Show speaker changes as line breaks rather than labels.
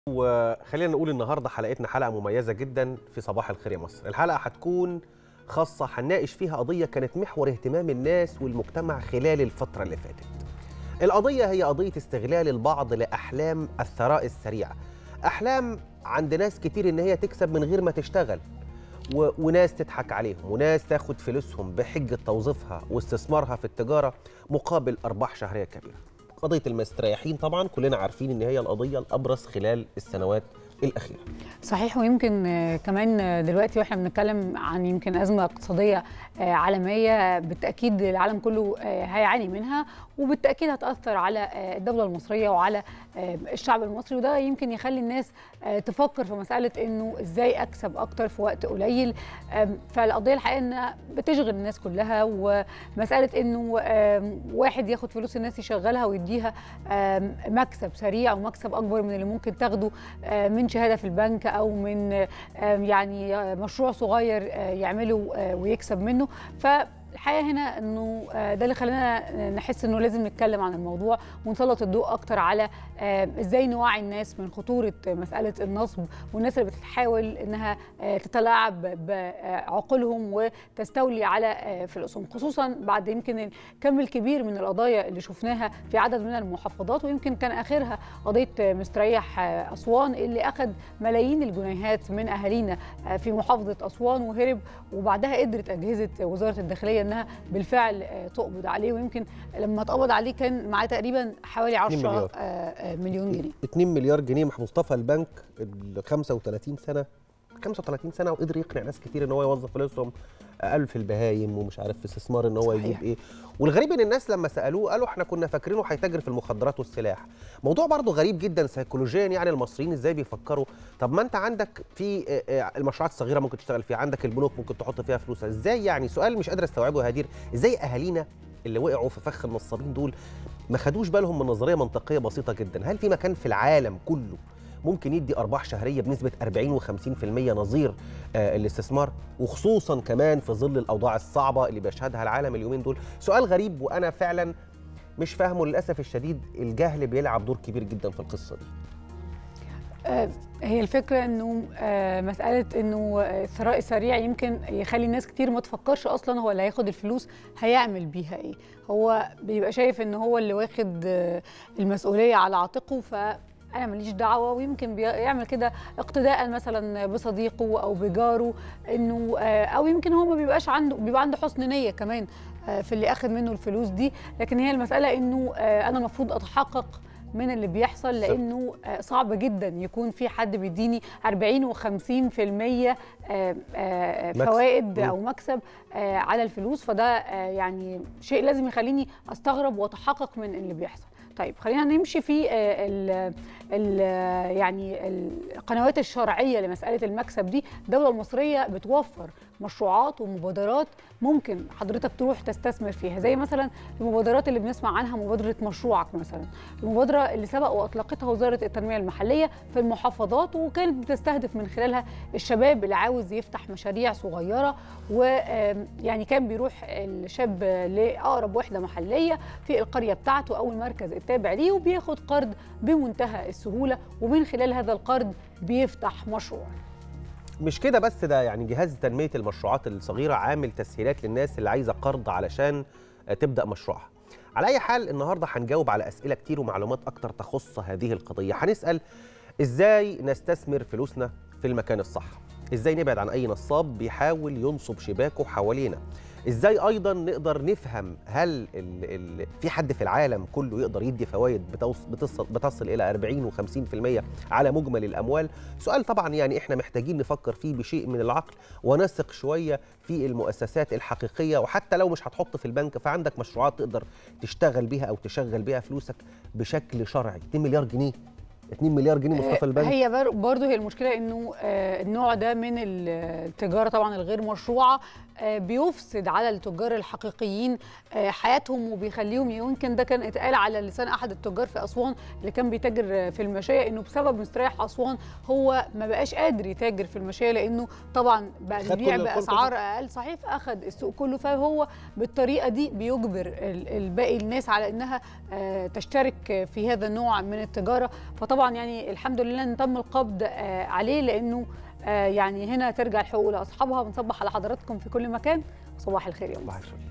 وخلينا نقول النهارده حلقتنا حلقه مميزه جدا في صباح الخير يا مصر الحلقه هتكون خاصه هنناقش فيها قضيه كانت محور اهتمام الناس والمجتمع خلال الفتره اللي فاتت القضيه هي قضيه استغلال البعض لاحلام الثراء السريع احلام عند ناس كتير ان هي تكسب من غير ما تشتغل و... وناس تضحك عليهم وناس تاخد فلوسهم بحجه توظيفها واستثمارها في التجاره مقابل ارباح شهريه كبيره قضيه المستريحين طبعا كلنا عارفين ان هي القضيه الابرز خلال السنوات الاخيره
صحيح ويمكن آه، كمان آه، دلوقتي واحنا بنتكلم عن يمكن ازمه اقتصاديه آه، عالميه بالتاكيد العالم كله آه، هيعاني منها وبالتاكيد هتاثر على آه، الدوله المصريه وعلى آه، الشعب المصري وده يمكن يخلي الناس آه، تفكر في مساله انه ازاي اكسب اكتر في وقت قليل آم، فالقضيه الحقيقه انها بتشغل الناس كلها ومساله انه آم، واحد ياخد فلوس الناس يشغلها ويديها آم، مكسب سريع ومكسب اكبر من اللي ممكن تاخده آه، من شهاده في البنك او من آم، يعني آه، مشروع صغير آه، يعمله آه، ويكسب منه فالحقيقه هنا انه آه، ده اللي خلانا نحس انه لازم نتكلم عن الموضوع ونسلط الضوء اكتر على آه، ازاي نوعي الناس من خطوره مساله النصب والناس اللي بتحاول انها آه، تتلاعب بعقولهم وتستولي على آه، فلوسهم خصوصا بعد يمكن الكم الكبير من القضايا اللي شفناها في عدد من المحافظات ويمكن كان اخرها قضيه مستريح آه، اسوان اللي اخذ ملايين الجنيهات من اهالينا آه، في محافظه اسوان وهرب وبعدها قدرت اجهزه وزاره الداخليه انها بالفعل آه، تقبض عليه ويمكن لما اتقبض عليه كان معاه تقريبا حوالي 10
مليار.
آه، آه، مليون جنيه
2 مليار جنيه مع مصطفى البنك ال 35 سنه 35 سنه وقدر يقنع ناس كتير ان هو يوظف فلوسهم قالوا في البهايم ومش عارف في استثمار ان هو
صحيح.
يجيب ايه والغريب ان الناس لما سالوه قالوا احنا كنا فاكرينه هيتاجر في المخدرات والسلاح موضوع برضه غريب جدا سيكولوجيا يعني المصريين ازاي بيفكروا طب ما انت عندك في آه، آه، المشروعات الصغيره ممكن تشتغل فيها عندك البنوك ممكن تحط فيها فلوسها ازاي يعني سؤال مش قادر استوعبه يا هدير ازاي اهالينا اللي وقعوا في فخ النصابين دول ما خدوش بالهم من نظريه منطقيه بسيطه جدا هل في مكان في العالم كله ممكن يدي ارباح شهريه بنسبه 40 و50% نظير آه الاستثمار وخصوصا كمان في ظل الاوضاع الصعبه اللي بيشهدها العالم اليومين دول سؤال غريب وانا فعلا مش فاهمه للاسف الشديد الجهل بيلعب دور كبير جدا في القصه دي
آه، هي الفكرة انه آه، مسألة انه آه، الثراء السريع يمكن يخلي الناس كتير ما تفكرش اصلا هو اللي هياخد الفلوس هيعمل بيها ايه هو بيبقى شايف ان هو اللي واخد آه، المسؤولية على عاتقه ف انا ماليش دعوه ويمكن بيعمل كده اقتداء مثلا بصديقه او بجاره انه آه، او يمكن هو ما بيبقاش عنده بيبقى عنده حسن نيه كمان آه، في اللي اخذ منه الفلوس دي لكن هي المساله انه آه، انا المفروض اتحقق من اللي بيحصل لانه آه، صعب جدا يكون في حد بيديني 40 و50% آه، آه،
مكسب.
فوائد
مم.
او مكسب آه، على الفلوس فده آه، يعني شيء لازم يخليني استغرب واتحقق من اللي بيحصل طيب خلينا نمشي في آه، ال ال يعني القنوات الشرعيه لمساله المكسب دي الدوله المصريه بتوفر مشروعات ومبادرات ممكن حضرتك تروح تستثمر فيها زي مثلا المبادرات اللي بنسمع عنها مبادره مشروعك مثلا المبادره اللي سبق واطلقتها وزاره التنميه المحليه في المحافظات وكانت بتستهدف من خلالها الشباب اللي عاوز يفتح مشاريع صغيره ويعني كان بيروح الشاب لاقرب وحده محليه في القريه بتاعته او المركز التابع ليه وبياخد قرض بمنتهى السهوله ومن خلال هذا القرض بيفتح مشروع
مش كده بس ده يعني جهاز تنميه المشروعات الصغيره عامل تسهيلات للناس اللي عايزه قرض علشان آه، تبدا مشروعها على اي حال النهارده هنجاوب على اسئله كتير ومعلومات اكتر تخص هذه القضيه هنسال ازاي نستثمر فلوسنا في المكان الصح ازاي نبعد عن اي نصاب بيحاول ينصب شباكه حوالينا ازاي ايضا نقدر نفهم هل ال ال في حد في العالم كله يقدر يدي فوائد بتوص- بتصل, بتصل الى 40 و50% على مجمل الاموال سؤال طبعا يعني احنا محتاجين نفكر فيه بشيء من العقل ونثق شويه في المؤسسات الحقيقيه وحتى لو مش هتحط في البنك فعندك مشروعات تقدر تشتغل بيها او تشغل بيها فلوسك بشكل شرعي 2 مليار جنيه 2 مليار جنيه مصطفى البنك
هي بر- برضه هي المشكله انه آه، النوع ده من ال- التجاره طبعا الغير مشروعه آه، بيفسد على التجار الحقيقيين آه، حياتهم وبيخليهم يمكن ده كان اتقال على لسان احد التجار في اسوان اللي كان بيتاجر آه، في المشايه انه بسبب مستريح اسوان هو ما بقاش قادر يتاجر في المشايه لانه طبعا بقى
خد
بيبيع
كل- كل-
باسعار اقل صحيح اخذ السوق كله فهو بالطريقه دي بيجبر ال- الباقي الناس على انها آه، تشترك في هذا النوع من التجاره فطبعا طبعا يعني الحمد لله ان تم القبض عليه لانه يعني هنا ترجع الحقوق لاصحابها بنصبح على حضراتكم في كل مكان صباح الخير يا
صباح الخير